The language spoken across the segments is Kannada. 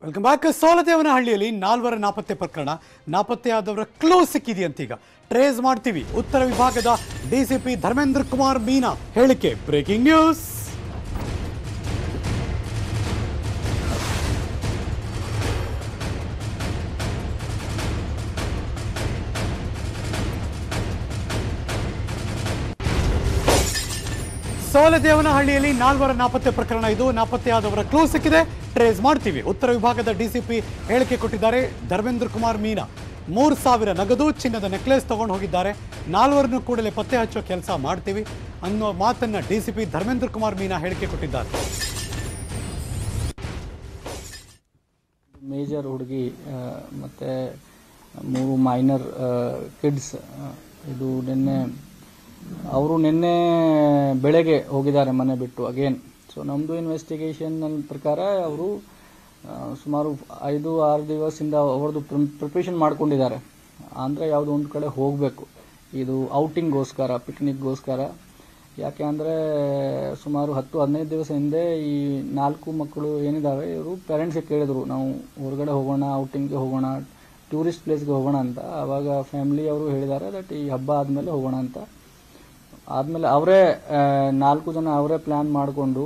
ವೆಲ್ಕಮ್ ಬ್ಯಾಕ್ ಸೋಲದೇವನಹಳ್ಳಿಯಲ್ಲಿ ನಾಲ್ವರ ನಾಪತ್ತೆ ಪ್ರಕರಣ ನಾಪತ್ತೆಯಾದವರ ಕ್ಲೂ ಸಿಕ್ಕಿದೆಯಂತೀಗ ಟ್ರೇಸ್ ಮಾಡ್ತೀವಿ ಉತ್ತರ ವಿಭಾಗದ ಡಿಸಿಪಿ ಧರ್ಮೇಂದ್ರ ಕುಮಾರ್ ಮೀನಾ ಹೇಳಿಕೆ ಬ್ರೇಕಿಂಗ್ ನ್ಯೂಸ್ ಸೋಲದೇವನಹಳ್ಳಿಯಲ್ಲಿ ನಾಲ್ವರ ನಾಪತ್ತೆ ಪ್ರಕರಣ ಇದು ನಾಪತ್ತೆಯಾದವರ ಕ್ಲೂ ಸಿಕ್ಕಿದೆ ಟ್ರೇಸ್ ಮಾಡ್ತೀವಿ ಉತ್ತರ ವಿಭಾಗದ ಡಿಸಿಪಿ ಹೇಳಿಕೆ ಕೊಟ್ಟಿದ್ದಾರೆ ಧರ್ಮೇಂದ್ರ ಕುಮಾರ್ ಮೀನಾ ಮೂರು ಸಾವಿರ ನಗದು ಚಿನ್ನದ ನೆಕ್ಲೆಸ್ ತಗೊಂಡು ಹೋಗಿದ್ದಾರೆ ನಾಲ್ವರನ್ನು ಕೂಡಲೇ ಪತ್ತೆ ಹಚ್ಚೋ ಕೆಲಸ ಮಾಡ್ತೀವಿ ಅನ್ನೋ ಮಾತನ್ನ ಡಿಸಿಪಿ ಧರ್ಮೇಂದ್ರ ಕುಮಾರ್ ಮೀನಾ ಹೇಳಿಕೆ ಕೊಟ್ಟಿದ್ದಾರೆ ಮೇಜರ್ ಹುಡುಗಿ ಮತ್ತು ಮೂರು ಮೈನರ್ ಕಿಡ್ಸ್ ಇದು ನಿನ್ನೆ ಅವರು ನಿನ್ನೆ ಬೆಳಗ್ಗೆ ಹೋಗಿದ್ದಾರೆ ಮನೆ ಬಿಟ್ಟು ಅಗೇನ್ ಸೊ ನಮ್ಮದು ಇನ್ವೆಸ್ಟಿಗೇಷನ್ ಪ್ರಕಾರ ಅವರು ಸುಮಾರು ಐದು ಆರು ದಿವಸದಿಂದ ಅವ್ರದ್ದು ಪ್ರಿಪ್ರೇಷನ್ ಮಾಡ್ಕೊಂಡಿದ್ದಾರೆ ಅಂದರೆ ಯಾವುದೋ ಒಂದು ಕಡೆ ಹೋಗಬೇಕು ಇದು ಔಟಿಂಗ್ಗೋಸ್ಕರ ಪಿಕ್ನಿಕ್ಗೋಸ್ಕರ ಯಾಕೆ ಅಂದರೆ ಸುಮಾರು ಹತ್ತು ಹದಿನೈದು ದಿವಸ ಹಿಂದೆ ಈ ನಾಲ್ಕು ಮಕ್ಕಳು ಏನಿದ್ದಾವೆ ಇವರು ಪೇರೆಂಟ್ಸ್ಗೆ ಕೇಳಿದ್ರು ನಾವು ಹೊರಗಡೆ ಹೋಗೋಣ ಔಟಿಂಗ್ಗೆ ಹೋಗೋಣ ಟೂರಿಸ್ಟ್ ಪ್ಲೇಸ್ಗೆ ಹೋಗೋಣ ಅಂತ ಆವಾಗ ಫ್ಯಾಮಿಲಿ ಅವರು ಹೇಳಿದ್ದಾರೆ ದಟ್ ಈ ಹಬ್ಬ ಆದಮೇಲೆ ಹೋಗೋಣ ಅಂತ ಆದಮೇಲೆ ಅವರೇ ನಾಲ್ಕು ಜನ ಅವರೇ ಪ್ಲ್ಯಾನ್ ಮಾಡಿಕೊಂಡು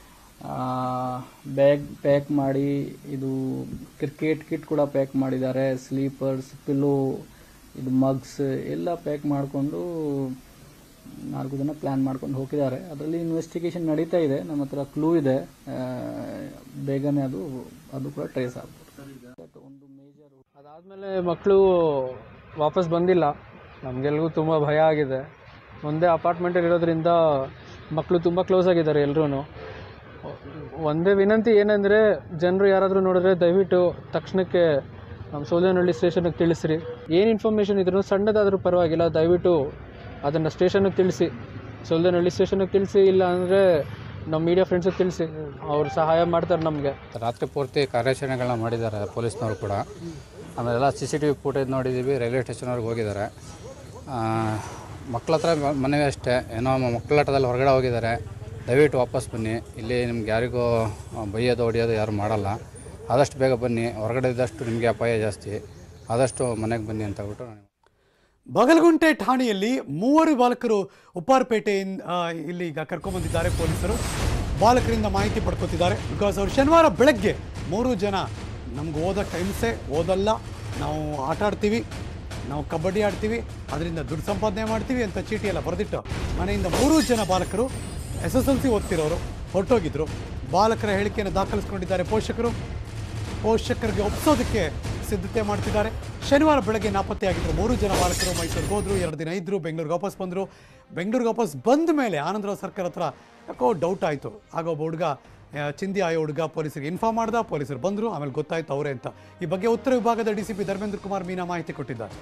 ಬ್ಯಾಗ್ ಪ್ಯಾಕ್ ಮಾಡಿ ಇದು ಕ್ರಿಕೆಟ್ ಕಿಟ್ ಕೂಡ ಪ್ಯಾಕ್ ಮಾಡಿದ್ದಾರೆ ಸ್ಲೀಪರ್ಸ್ ಪಿಲ್ಲೋ ಇದು ಮಗ್ಸ್ ಎಲ್ಲ ಪ್ಯಾಕ್ ಮಾಡಿಕೊಂಡು ನಾಲ್ಕು ಜನ ಪ್ಲ್ಯಾನ್ ಮಾಡ್ಕೊಂಡು ಹೋಗಿದ್ದಾರೆ ಅದರಲ್ಲಿ ಇನ್ವೆಸ್ಟಿಗೇಷನ್ ನಡೀತಾ ಇದೆ ನಮ್ಮ ಹತ್ರ ಕ್ಲೂ ಇದೆ ಆ, ಬೇಗನೆ ಅದು ಅದು ಕೂಡ ಟ್ರೇಸ್ ಆಗ್ಬೋದು ಒಂದು ಮೇಜರ್ ಅದಾದಮೇಲೆ ಮಕ್ಕಳು ವಾಪಸ್ ಬಂದಿಲ್ಲ ನಮಗೆಲ್ರಿಗೂ ತುಂಬ ಭಯ ಆಗಿದೆ ಒಂದೇ ಅಪಾರ್ಟ್ಮೆಂಟಲ್ಲಿ ಇರೋದ್ರಿಂದ ಮಕ್ಕಳು ತುಂಬ ಕ್ಲೋಸ್ ಆಗಿದ್ದಾರೆ ಎಲ್ಲರೂ ಒಂದೇ ವಿನಂತಿ ಏನಂದರೆ ಜನರು ಯಾರಾದರೂ ನೋಡಿದ್ರೆ ದಯವಿಟ್ಟು ತಕ್ಷಣಕ್ಕೆ ನಮ್ಮ ಸೋಲೇನಹಳ್ಳಿ ಸ್ಟೇಷನ್ಗೆ ತಿಳಿಸ್ರಿ ಏನು ಇನ್ಫಾರ್ಮೇಷನ್ ಇದ್ರೂ ಸಣ್ಣದಾದರೂ ಪರವಾಗಿಲ್ಲ ದಯವಿಟ್ಟು ಅದನ್ನು ಸ್ಟೇಷನ್ಗೆ ತಿಳಿಸಿ ಸೋಲೇನಹಳ್ಳಿ ಸ್ಟೇಷನ್ಗೆ ತಿಳಿಸಿ ಇಲ್ಲ ಅಂದರೆ ನಮ್ಮ ಮೀಡಿಯಾ ಫ್ರೆಂಡ್ಸಿಗೆ ತಿಳಿಸಿ ಅವ್ರು ಸಹಾಯ ಮಾಡ್ತಾರೆ ನಮಗೆ ರಾತ್ರಿ ಪೂರ್ತಿ ಕಾರ್ಯಾಚರಣೆಗಳನ್ನ ಮಾಡಿದ್ದಾರೆ ಪೊಲೀಸ್ನವರು ಕೂಡ ಆಮೇಲೆಲ್ಲ C C T V footage ನೋಡಿದ್ದೀವಿ ರೈಲ್ವೆ ಸ್ಟೇಷನ್ವರೆಗೆ ಹೋಗಿದ್ದಾರೆ ಆ, ಮಕ್ಳ ಹತ್ರ ಮ- ಮನವಿ ಅಷ್ಟೇ ಏನೋ ಮ- ಮಕ್ಕಳಾಟದಲ್ಲಿ ಹೊರಗಡೆ ಹೋಗಿದ್ದಾರೆ ದಯವಿಟ್ಟು ವಾಪಸ್ ಬನ್ನಿ ಇಲ್ಲಿ ನಿಮ್ಗೆ ಯಾರಿಗೂ ಆ, ಬೈಯೋದು ಹೊಡಿಯೋದು ಯಾರು ಮಾಡಲ್ಲ ಆದಷ್ಟು ಬೇಗ ಬನ್ನಿ ಹೊರಗಡೆ ಇದ್ದಷ್ಟು ನಿಮಗೆ ಅಪಾಯ ಜಾಸ್ತಿ ಆದಷ್ಟು ಮನೆಗೆ ಬನ್ನಿ ಅಂತ ಹೇಳ್ಬಿಟ್ಟು ನಾನು ಬಗಲಗುಂಟೆ ಠಾಣೆಯಲ್ಲಿ ಮೂವರು ಬಾಲಕರು ಉಪ್ಪಾರಪೇಟೆಯಿಂದ ಆ, ಇಲ್ಲಿ ಈಗ ಕರ್ಕೊಂಬಂದಿದ್ದಾರೆ ಪೊಲೀಸರು ಬಾಲಕರಿಂದ ಮಾಹಿತಿ ಪಡ್ಕೊತಿದ್ದಾರೆ ಬಿಕಾಸ್ ಅವರು ಶನಿವಾರ ಬೆಳಗ್ಗೆ ಮೂರು ಜನ ನಮ್ಗೆ ಓದಕ್ಕೆ ಹಿಂಸೆ ಓದಲ್ಲ ನಾವು ಆಟ ಆಡ್ತೀವಿ ನಾವು ಕಬಡ್ಡಿ ಆಡ್ತೀವಿ ಅದರಿಂದ ದುಡ್ಡು ಸಂಪಾದನೆ ಮಾಡ್ತೀವಿ ಅಂತ ಚೀಟಿ ಎಲ್ಲ ಬರೆದಿಟ್ಟು ಮನೆಯಿಂದ ಮೂರು ಜನ ಬಾಲಕರು ಎಸ್ ಎಸ್ ಎಲ್ ಸಿ ಓದ್ತಿರೋರು ಹೊರಟೋಗಿದ್ರು ಬಾಲಕರ ಹೇಳಿಕೆಯನ್ನು ದಾಖಲಿಸ್ಕೊಂಡಿದ್ದಾರೆ ಪೋಷಕರು ಪೋಷಕರಿಗೆ ಒಪ್ಸೋದಕ್ಕೆ ಸಿದ್ಧತೆ ಮಾಡ್ತಿದ್ದಾರೆ ಶನಿವಾರ ಬೆಳಗ್ಗೆ ನಾಪತ್ತೆಯಾಗಿದ್ದರು ಮೂರು ಜನ ಬಾಲಕರು ಮೈಸೂರಿಗೆ ಹೋದ್ರು ಎರಡು ದಿನ ಇದ್ದರು ಬೆಂಗಳೂರಿಗೆ ವಾಪಸ್ ಬಂದರು ಬೆಂಗಳೂರಿಗೆ ವಾಪಸ್ ಬಂದ ಮೇಲೆ ಆನಂದರಾವ್ ಸರ್ಕಾರ ಹತ್ರ ಯಾಕೋ ಡೌಟ್ ಆಯಿತು ಆಗ ಒಬ್ಬ ಹುಡುಗ ಆ, ಚಿಂದಿ ಆಯೋ ಹುಡುಗ ಪೊಲೀಸರಿಗೆ ಇನ್ಫಾರ್ಮ್ ಮಾಡ್ದ ಪೊಲೀಸರು ಬಂದರು ಆಮೇಲೆ ಗೊತ್ತಾಯ್ತು ಅವರೇ ಅಂತ ಈ ಬಗ್ಗೆ ಉತ್ತರ ವಿಭಾಗದ D C P Dharmendra Kumar Meena ಮಾಹಿತಿ ಕೊಟ್ಟಿದ್ದಾರೆ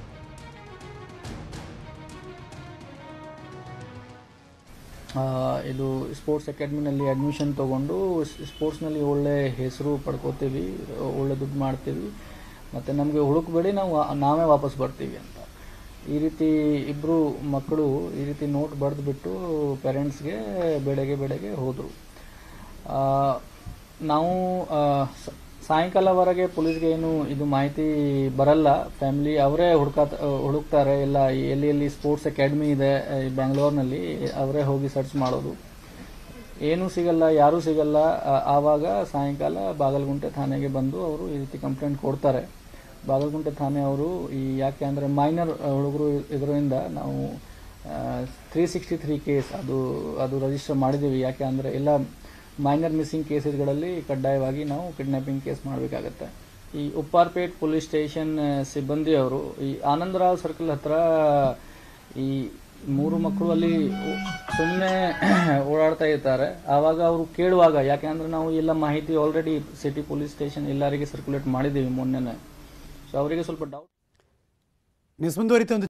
ಆ, ಇದು ಸ್ಪೋರ್ಟ್ಸ್ ಅಕಾಡೆಮಿನಲ್ಲಿ ಅಡ್ಮಿಷನ್ ತೊಗೊಂಡು ಸ್ಪೋರ್ಟ್ಸ್ನಲ್ಲಿ ಒಳ್ಳೆ ಹೆಸರು ಪಡ್ಕೋತೀವಿ ಒಳ್ಳೆ ದುಡ್ಡು ಮಾಡ್ತೀವಿ ಮತ್ತು ನಮಗೆ ಹುಡುಕ್ಬೇಡಿ ನಾವು ವಾ- ನಾವೇ ವಾಪಸ್ ಬರ್ತೀವಿ ಅಂತ ಈ ರೀತಿ ಇಬ್ಬರು ಮಕ್ಕಳು ಈ ರೀತಿ ನೋಟ್ ಬರೆದುಬಿಟ್ಟು ಪೇರೆಂಟ್ಸ್ಗೆ ಬೆಳಗ್ಗೆ ಬೆಳಗ್ಗೆ ಹೋದರು ನಾವು ಆ, ಸ- ಸಾಯಂಕಾಲವರೆಗೆ ಪೊಲೀಸ್ಗೆ ಏನು ಇದು ಮಾಹಿತಿ ಬರಲ್ಲ ಫ್ಯಾಮಿಲಿ ಅವರೇ ಹುಡುಕ ಹುಡುಕ್ತಾರೆ ಎಲ್ಲ ಎಲ್ಲಿ ಎಲ್ಲಿ ಸ್ಪೋರ್ಟ್ಸ್ ಅಕಾಡೆಮಿ ಇದೆ ಆ, ಈ ಬ್ಯಾಂಗ್ಳೂರ್ನಲ್ಲಿ ಅವರೇ ಹೋಗಿ ಸರ್ಚ್ ಮಾಡೋದು ಏನೂ ಸಿಗಲ್ಲ ಯಾರೂ ಸಿಗಲ್ಲ ಆ- ಆವಾಗ ಸಾಯಂಕಾಲ ಬಾಗಲಗುಂಟೆ ಥಾನೆಗೆ ಬಂದು ಅವರು ಈ ರೀತಿ ಕಂಪ್ಲೇಂಟ್ ಕೊಡ್ತಾರೆ ಬಾಗಲಗುಂಟೆ ಥಾನೆ ಅವರು ಈ ಯಾಕೆ ಅಂದರೆ ಮೈನರ್ ಹುಡುಗರು ಇದರಿಂದ ನಾವು ತ್ರೀ ಸಿಕ್ಸ್ಟಿ ತ್ರೀ ಕೇಸ್ ಅದು ಅದು ರಿಜಿಸ್ಟರ್ ಮಾಡಿದ್ದೀವಿ ಯಾಕೆ ಅಂದರೆ ಎಲ್ಲ ಮೈನರ್ ಮಿಸ್ಸಿಂಗ್ ಕೇಸಸ್ಗಳಲ್ಲಿ ಕಡ್ಡಾಯವಾಗಿ ನಾವು ಕಿಡ್ನಾಪಿಂಗ್ ಕೇಸ್ ಮಾಡಬೇಕಾಗತ್ತೆ ಈ ಉಪ್ಪಾರ್ಪೇಟ್ ಪೊಲೀಸ್ ಸ್ಟೇಷನ್ ಸಿಬ್ಬಂದಿ ಅವರು ಈ ಆನಂದರಾವ್ ಸರ್ಕಲ್ ಹತ್ರ ಈ ಮೂರು ಮಕ್ಕಳು ಅಲ್ಲಿ ಸುಮ್ಮನೆ ಓಡಾಡ್ತಾ ಇರ್ತಾರೆ ಆವಾಗ ಅವರು ಕೇಳುವಾಗ ಯಾಕೆಂದ್ರೆ ನಾವು ಎಲ್ಲ ಮಾಹಿತಿ ಆಲ್ರೆಡಿ ಸಿಟಿ ಪೊಲೀಸ್ ಸ್ಟೇಷನ್ ಎಲ್ಲರಿಗೆ ಸರ್ಕ್ಯುಲೇಟ್ ಮಾಡಿದ್ದೀವಿ ಮೊನ್ನೆನೆ ಸೊ ಅವರಿಗೆ ಸ್ವಲ್ಪ ಡೌಟ್ ನ್ಯೂಸ್ ಮುಂದುವರಿತ ಒಂದು